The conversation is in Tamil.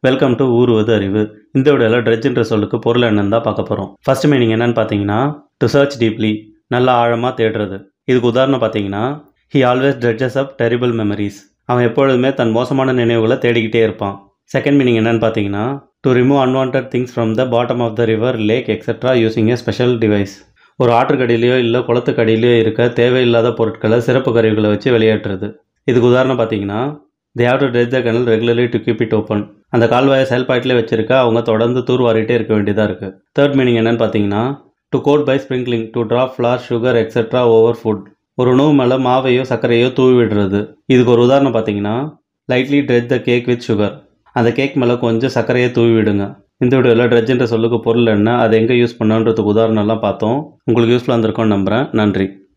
வெல்கம் டு ஊறுவது அறிவு இந்த வீடியோவில் ட்ரெட்ஜ்ன்ற சொல்லுக்கு பொருள் என்னன்னு தான் பார்க்க போகிறோம் ஃபர்ஸ்ட் மீனிங் என்னன்னு பார்த்தீங்கன்னா டு சர்ச் டீப்லி நல்லா ஆழமாக தேடுறது இதுக்கு உதாரணம் பார்த்தீங்கன்னா he always dredges up terrible memories அவன் எப்பொழுதுமே தன் மோசமான நினைவுகளை தேடிக்கிட்டே இருப்பான் செகண்ட் மீனிங் என்னன்னு பார்த்தீங்கன்னா to remove unwanted things from the bottom of the river lake etcetera using a special device ஒரு ஆற்றுக்கடியிலையோ இல்லை குளத்துக்கடியிலையோ இருக்க தேவையில்லாத பொருட்களை சிறப்பு கருவிகளை வச்சு வெளியேற்றுறது இதுக்கு உதாரணம் பார்த்தீங்கன்னா they have to dress the canal regularly to keep it open அந்த கால்வாயை செயல்பாட்டிலே வச்சிருக்க அவங்க தொடர்ந்து தூர்வாரிட்டே இருக்க வேண்டியதாக இருக்குது தேர்ட் மீனிங் என்னன்னு பார்த்தீங்கன்னா to coat by sprinkling to drop flour sugar etcetera over food ஒரு உணவு மேலே மாவையோ சர்க்கரையோ தூவி விடுறது இதுக்கு ஒரு உதாரணம் பார்த்தீங்கன்னா lightly dress the cake with sugar அந்த கேக் மேலே கொஞ்சம் சர்க்கரையை தூவி விடுங்க இந்த வீடியோவில் ட்ரெட்ஜ்ன்ற சொல்லுக்கு பொருள் என்ன அதை எங்கே யூஸ் பண்ணன்றதுக்கு உதாரணம்லாம் பார்த்தோம் உங்களுக்கு யூஸ்ஃபுல்லாக இருந்திருக்கும்னு நம்புகிறேன் நன்றி